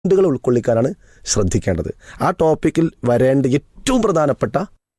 പോയിന്റുകൾ ഉൾക്കൊള്ളിക്കാനാണ് ശ്രദ്ധിക്കേണ്ടത് ആ ടോപ്പിക്കിൽ വരേണ്ട ഏറ്റവും പ്രധാനപ്പെട്ട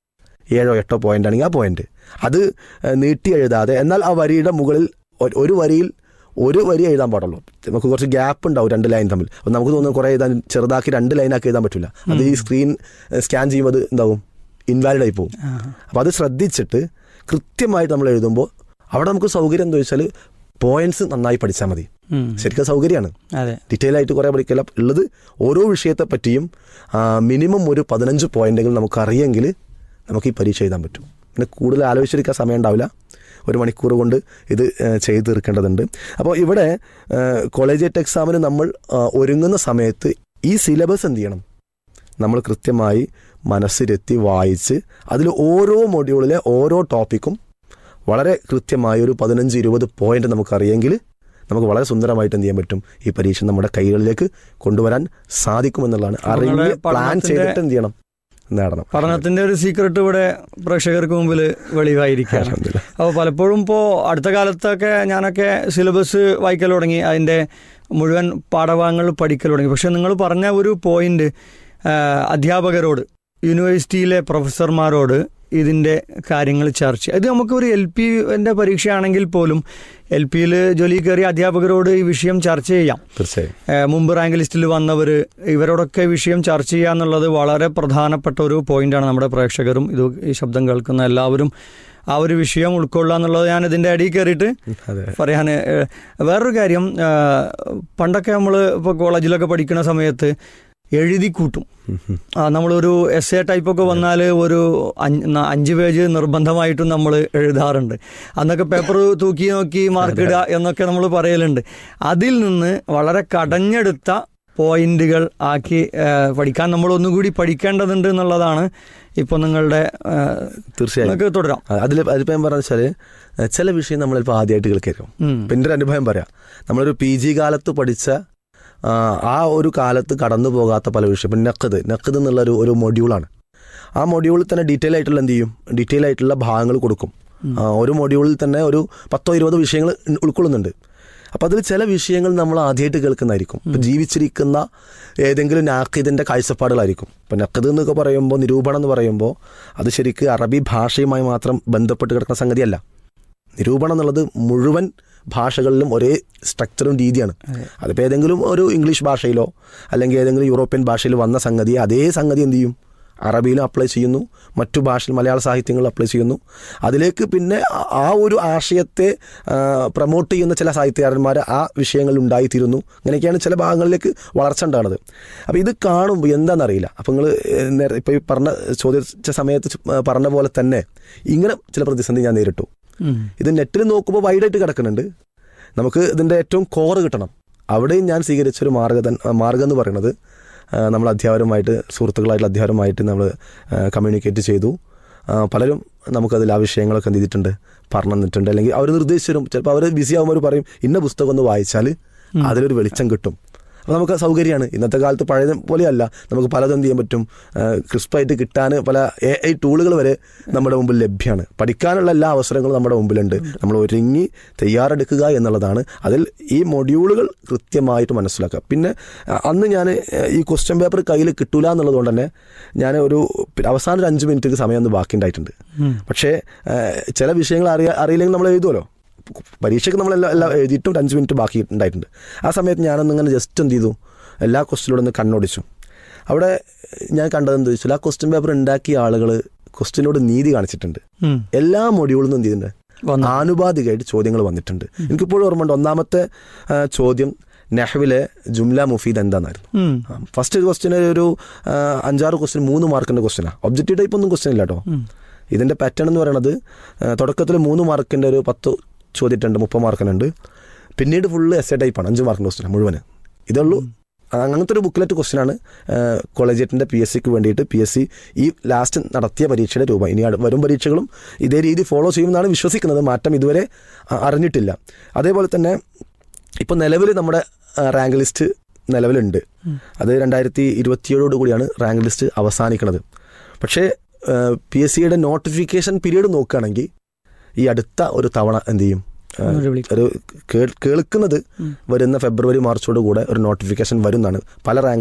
ഏഴോ എട്ടോ പോയിന്റ് ആണെങ്കിൽ ആ പോയിന്റ് അത് ഏഹ്, നീട്ടി എഴുതാതെ എന്നാൽ ആ വരിയുടെ മുകളിൽ ഒ- ഒരു വരിയിൽ ഒരു വരി എഴുതാൻ പാടുള്ളൂ നമുക്ക് കുറച്ച് ഗ്യാപ്പ് ഉണ്ടാവും രണ്ട് ലൈൻ തമ്മിൽ അപ്പോൾ നമുക്ക് തോന്നുന്നു കുറേ എഴുതാൻ ചെറുതാക്കി രണ്ട് ലൈനാക്കി എഴുതാൻ പറ്റില്ല അത് ഈ സ്ക്രീൻ സ്കാൻ ചെയ്യുമ്പോൾ അത് എന്താവും ഇൻവാലിഡ് ആയി പോകും അപ്പോൾ അത് ശ്രദ്ധിച്ചിട്ട് കൃത്യമായിട്ട് നമ്മൾ എഴുതുമ്പോൾ അവിടെ നമുക്ക് സൗകര്യം എന്താ വെച്ചാൽ പോയിന്റ്സ് നന്നായി പഠിച്ചാൽ മതി ഉം. ശരിക്കും സൗകര്യമാണ് അതെ ഡീറ്റെയിൽ ആയിട്ട് കുറേ പഠിക്കില്ല ഉള്ളത് ഓരോ വിഷയത്തെ പറ്റിയും മിനിമം ഒരു പതിനഞ്ച് പോയിന്റുകൾ നമുക്ക് അറിയെങ്കിൽ നമുക്ക് ഈ പരീക്ഷ എഴുതാൻ പറ്റും പിന്നെ കൂടുതൽ ആലോചിച്ചിരിക്കാൻ സമയം ഉണ്ടാവില്ല ഒരു മണിക്കൂർ കൊണ്ട് ഇത് ആ, ചെയ്ത് തീർക്കേണ്ടതുണ്ട് അപ്പോൾ ഇവിടെ കോളേജേറ്റ് എക്സാമിന് നമ്മൾ ആ, ഒരുങ്ങുന്ന സമയത്ത് ഈ സിലബസ് എന്ത് ചെയ്യണം നമ്മൾ കൃത്യമായി മനസ്സിരുത്തി വായിച്ച് അതിൽ ഓരോ മൊഡ്യൂളിലെ ഓരോ ടോപ്പിക്കും വളരെ കൃത്യമായ ഒരു പതിനഞ്ച് ഇരുപത് പോയിന്റ് നമുക്കറിയെങ്കിൽ നമുക്ക് വളരെ സുന്ദരമായിട്ട് എന്ത് ചെയ്യാൻ പറ്റും ഈ പരീക്ഷ നമ്മുടെ കൈകളിലേക്ക് കൊണ്ടുവരാൻ സാധിക്കുമെന്നുള്ളതാണ് അറിഞ്ഞ് നിങ്ങളുടെ പ്ലാൻ പഠനത്തിന്റെ- ചെയ്തിട്ട് എന്ത് ചെയ്യണം നേടണം പഠനത്തിന്റെ ഒരു സീക്രട്ട് ഇവിടെ പ്രേക്ഷകർക്ക് മുമ്പിൽ വെളിവായിരിക്കുകയാണ് അൽഹംദുലില്ലാ. അപ്പോൾ പലപ്പോഴും ഇപ്പോൾ അടുത്ത കാലത്തൊക്കെ ഞാനൊക്കെ സിലബസ് വായിക്കൽ തുടങ്ങി അതിൻ്റെ മുഴുവൻ പാഠഭാഗങ്ങൾ പഠിക്കൽ തുടങ്ങി പക്ഷെ നിങ്ങൾ പറഞ്ഞ ഒരു പോയിന്റ് അധ്യാപകരോട് യൂണിവേഴ്സിറ്റിയിലെ പ്രൊഫസർമാരോട് ഇതിൻ്റെ കാര്യങ്ങൾ ചർച്ച ഇത് നമുക്ക് ഒരു എൽ പി എൻ്റെ പരീക്ഷയാണെങ്കിൽ പോലും എൽ പിയിൽ ജോലി കയറിയ അധ്യാപകരോട് ഈ വിഷയം ചർച്ച ചെയ്യാം തീർച്ചയായും ഏഹ് മുമ്പ് റാങ്ക് ലിസ്റ്റിൽ വന്നവർ ഇവരോടൊക്കെ വിഷയം ചർച്ച ചെയ്യുക എന്നുള്ളത് വളരെ പ്രധാനപ്പെട്ട ഒരു പോയിന്റാണ് നമ്മുടെ പ്രേക്ഷകരും ഇത് ഈ ശബ്ദം കേൾക്കുന്ന എല്ലാവരും ആ ഒരു വിഷയം ഉൾക്കൊള്ളുക എന്നുള്ളത് ഞാൻ ഇതിൻ്റെ അടിയിൽ കയറിയിട്ട് അതെ പറയാൻ ഏഹ്, വേറൊരു കാര്യം ഏഹ്, പണ്ടൊക്കെ നമ്മൾ ഇപ്പോൾ കോളേജിലൊക്കെ പഠിക്കുന്ന സമയത്ത് എഴുതി കൂട്ടും ഉം, ഉം. ആ നമ്മളൊരു എസ് എ ടൈപ്പൊക്കെ വന്നാൽ ഒരു അഞ്ച് ന- അഞ്ച് പേജ് നിർബന്ധമായിട്ടും നമ്മൾ എഴുതാറുണ്ട് അന്നൊക്കെ പേപ്പർ തൂക്കി നോക്കി മാർക്ക് ഇടുക എന്നൊക്കെ നമ്മൾ പറയലുണ്ട് അതിൽ നിന്ന് വളരെ കടഞ്ഞെടുത്ത പോയിന്റുകൾ ആക്കി ആ, പഠിക്കാൻ നമ്മൾ ഒന്നുകൂടി പഠിക്കേണ്ടതുണ്ട് എന്നുള്ളതാണ് ഇപ്പോൾ നിങ്ങളുടെ ആ, തീർച്ചയായും നമുക്ക് തുടരാം അതിൽ അതിപ്പോൾ ഞാൻ പറഞ്ഞ വെച്ചാൽ ചില വിഷയം നമ്മളിപ്പോൾ ആദ്യമായിട്ട് കേൾക്കും ഉം. ഇപ്പം എൻ്റെ ഒരു അനുഭവം പറയാം നമ്മളൊരു പി ജി കാലത്ത് പഠിച്ച ആ, ആ ഒരു കാലത്ത് കടന്നു പോകാത്ത പല വിഷയം ഇപ്പം നക്കത് നക്കത് എന്നുള്ള ഒരു ഒരു മൊഡ്യൂളാണ് ആ മൊഡ്യൂളിൽ തന്നെ ഡീറ്റെയിൽ ആയിട്ടുള്ള എന്ത് ചെയ്യും ഡീറ്റെയിൽ ആയിട്ടുള്ള ഭാഗങ്ങൾ കൊടുക്കും ആ, ഒരു മൊഡ്യൂളിൽ തന്നെ ഒരു പത്തോ ഇരുപതോ വിഷയങ്ങൾ ഉൾ- ഉൾക്കൊള്ളുന്നുണ്ട് അപ്പോൾ അതിൽ ചില വിഷയങ്ങൾ നമ്മൾ ആദ്യമായിട്ട് കേൾക്കുന്നതായിരിക്കും ഇപ്പം ജീവിച്ചിരിക്കുന്ന ഏതെങ്കിലും നാക്കിദിൻ്റെ കാഴ്ചപ്പാടുകളായിരിക്കും ഇപ്പം നക്കത് എന്നൊക്കെ പറയുമ്പോൾ നിരൂപണം എന്ന് പറയുമ്പോൾ അത് ശരിക്ക് അറബി ഭാഷയുമായി മാത്രം ബന്ധപ്പെട്ട് കിടക്കുന്ന സംഗതിയല്ല നിരൂപണം എന്നുള്ളത് മുഴുവൻ ഭാഷകളിലും ഒരേ സ്ട്രക്ചറും രീതിയാണ് അതിപ്പോൾ ഏതെങ്കിലും ഒരു ഇംഗ്ലീഷ് ഭാഷയിലോ അല്ലെങ്കിൽ ഏതെങ്കിലും യൂറോപ്യൻ ഭാഷയിൽ വന്ന സംഗതി അതേ സംഗതി എന്ത് ചെയ്യും അറബിയിലും അപ്ലൈ ചെയ്യുന്നു മറ്റു ഭാഷയിൽ മലയാള സാഹിത്യങ്ങളിലും അപ്ലൈ ചെയ്യുന്നു അതിലേക്ക് പിന്നെ ആ- ആ ഒരു ആശയത്തെ പ്രൊമോട്ട് ചെയ്യുന്ന ചില സാഹിത്യകാരന്മാർ ആ വിഷയങ്ങളിൽ ഉണ്ടായിത്തീരുന്നു അങ്ങനെയൊക്കെയാണ് ചില ഭാഗങ്ങളിലേക്ക് വളർച്ച ഉണ്ടാകുന്നത് അപ്പോൾ ഇത് കാണുമ്പോൾ എന്താണെന്നറിയില്ല അപ്പോൾ നിങ്ങൾ നേരെ ഇപ്പോൾ ഈ പറഞ്ഞ ചോദിച്ച സമയത്ത് ചു- പറഞ്ഞ പോലെ തന്നെ ഇങ്ങനെ ചില പ്രതിസന്ധി ഞാൻ നേരിട്ടു ഉം. ഇത് നെറ്റിൽ നോക്കുമ്പോൾ വൈഡായിട്ട് കിടക്കുന്നുണ്ട് നമുക്ക് ഇതിൻ്റെ ഏറ്റവും കോറ് കിട്ടണം അവിടെയും ഞാൻ സ്വീകരിച്ചൊരു മാർഗ്ഗ മാർഗ്ഗം എന്ന് പറയുന്നത് ആ, നമ്മൾ അധ്യാപകരുമായിട്ട് സുഹൃത്തുക്കളായിട്ടുള്ള അധ്യാപകരുമായിട്ട് നമ്മൾ കമ്മ്യൂണിക്കേറ്റ് ചെയ്തു ആ, പലരും നമുക്കതിൽ ആ വിഷയങ്ങളൊക്കെ എന്ത് ചെയ്തിട്ടുണ്ട് പറഞ്ഞു തന്നിട്ടുണ്ട് അല്ലെങ്കിൽ അവർ നിർദ്ദേശിച്ചു തരും ചിലപ്പോൾ അവർ ബിസി ആകുമ്പോൾ അവർ പറയും ഇന്ന പുസ്തകം ഒന്ന് വായിച്ചാൽ അതിലൊരു വെളിച്ചം കിട്ടും അപ്പോൾ നമുക്ക് സൗകര്യമാണ് ഇന്നത്തെ കാലത്ത് പഴയ പോലെയല്ല നമുക്ക് പലതും എന്ത് ചെയ്യാൻ പറ്റും ക്രിസ്പായിട്ട് കിട്ടാൻ പല എ ഐ ടൂളുകൾ വരെ നമ്മുടെ മുമ്പിൽ ലഭ്യമാണ് പഠിക്കാനുള്ള എല്ലാ അവസരങ്ങളും നമ്മുടെ മുമ്പിലുണ്ട് നമ്മൾ ഒരുങ്ങി തയ്യാറെടുക്കുക എന്നുള്ളതാണ് അതിൽ ഈ മൊഡ്യൂളുകൾ കൃത്യമായിട്ട് മനസ്സിലാക്കുക പിന്നെ ആ, അന്ന് ഞാൻ ഈ ക്വസ്റ്റ്യൻ പേപ്പർ കയ്യിൽ കിട്ടൂല എന്നുള്ളതുകൊണ്ട് തന്നെ ഞാൻ ഒരു അവസാന ഒരു അഞ്ച് മിനിറ്റ് സമയം ഒന്ന് ബാക്കി ഉണ്ടായിട്ടുണ്ട് ഉം. പക്ഷേ ആ, ചില വിഷയങ്ങൾ അറിയാ അറിയില്ലെങ്കിൽ നമ്മൾ എഴുതുമല്ലോ പരീക്ഷയ്ക്ക് നമ്മളെല്ലാം എല്ലാം എഴുതിയിട്ട് ഒരു അഞ്ച് മിനിറ്റ് ബാക്കി ഉണ്ടായിട്ടുണ്ട് ആ സമയത്ത് ഞാനൊന്ന് ഇങ്ങനെ ജസ്റ്റ് എന്ത് ചെയ്തു എല്ലാ ക്വസ്റ്റിലൂടെ ഒന്ന് കണ്ണോടിച്ചു അവിടെ ഞാൻ കണ്ടത് എന്താ വെച്ചാൽ ആ ക്വസ്റ്റ്യൻ പേപ്പർ ഉണ്ടാക്കിയ ആളുകൾ ക്വസ്റ്റിനോട് നീതി കാണിച്ചിട്ടുണ്ട് ഉം. എല്ലാ മൊഡ്യൂളിൽ നിന്നും എന്ത് ചെയ്യുന്നുണ്ട് വന്നു. ആനുപാതികമായിട്ട് ചോദ്യങ്ങൾ വന്നിട്ടുണ്ട് എനിക്കിപ്പോഴും ഓർമ്മയുണ്ട് ഒന്നാമത്തെ ആ, ചോദ്യം നെഹ്വിലെ ജുംല മുഫീദ് എന്താണെന്നായിരുന്നു ഉം. ഫസ്റ്റ് ക്വസ്റ്റ്യൻ ഒരു ആ, അഞ്ചാറ് ക്വസ്റ്റ്യൻ മൂന്ന് മാർക്കിന്റെ ക്വസ്റ്റ്യനാണ് ഒബ്ജക്റ്റീവ് ടൈപ്പ് ഒന്നും ക്വസ്റ്റ്യൻ ഇല്ല കേട്ടോ ഇതിന്റെ പാറ്റേൺ എന്ന് പറയുന്നത് തുടക്കത്തിൽ മൂന്ന് മാർക്കിന്റെ ഒരു പത്ത് ചോദ്യമുണ്ട് മുപ്പത് മാർക്കിനുണ്ട് പിന്നീട് ഫുള്ള് എസ് എ ടൈപ്പാണ് അഞ്ച് മാർക്കിന്റെ ക്വസ്റ്റ്യൻ മുഴുവൻ ഇതേ ഉള്ളൂ അങ്ങനത്തെ ഒരു ബുക്ക്ലെറ്റ് ക്വസ്റ്റ്യനാണ് കോളേജിയറ്റിൻ്റെ പി എസ് സിക്ക് വേണ്ടിയിട്ട് പി എസ് സി ഈ ലാസ്റ്റ് നടത്തിയ പരീക്ഷയുടെ രൂപം ഇനി അടു- വരും പരീക്ഷകളും ഇതേ രീതി ഫോളോ ചെയ്യുമെന്നാണ് വിശ്വസിക്കുന്നത് മാറ്റം ഇതുവരെ അ- അറിഞ്ഞിട്ടില്ല അതേപോലെ തന്നെ ഇപ്പോൾ നിലവിൽ നമ്മുടെ റാങ്ക് ലിസ്റ്റ് നിലവിലുണ്ട് അത് രണ്ടായിരത്തി ഇരുപത്തിയേഴോട് കൂടിയാണ് റാങ്ക് ലിസ്റ്റ് അവസാനിക്കുന്നത് പക്ഷേ പി എസ് സിയുടെ നോട്ടിഫിക്കേഷൻ പീരീഡ് നോക്കുകയാണെങ്കിൽ ഈ അടുത്ത ഒരു തവണ എന്ത് ചെയ്യും ആ, ഒന്നുകൂടി വിളിക്കാം ഒരു കേൾ- കേൾക്കുന്നത് ഉം. വരുന്ന ഫെബ്രുവരി മാർച്ചോട് കൂടെ ഒരു നോട്ടിഫിക്കേഷൻ വരുന്നതാണ് പല റാങ്ക്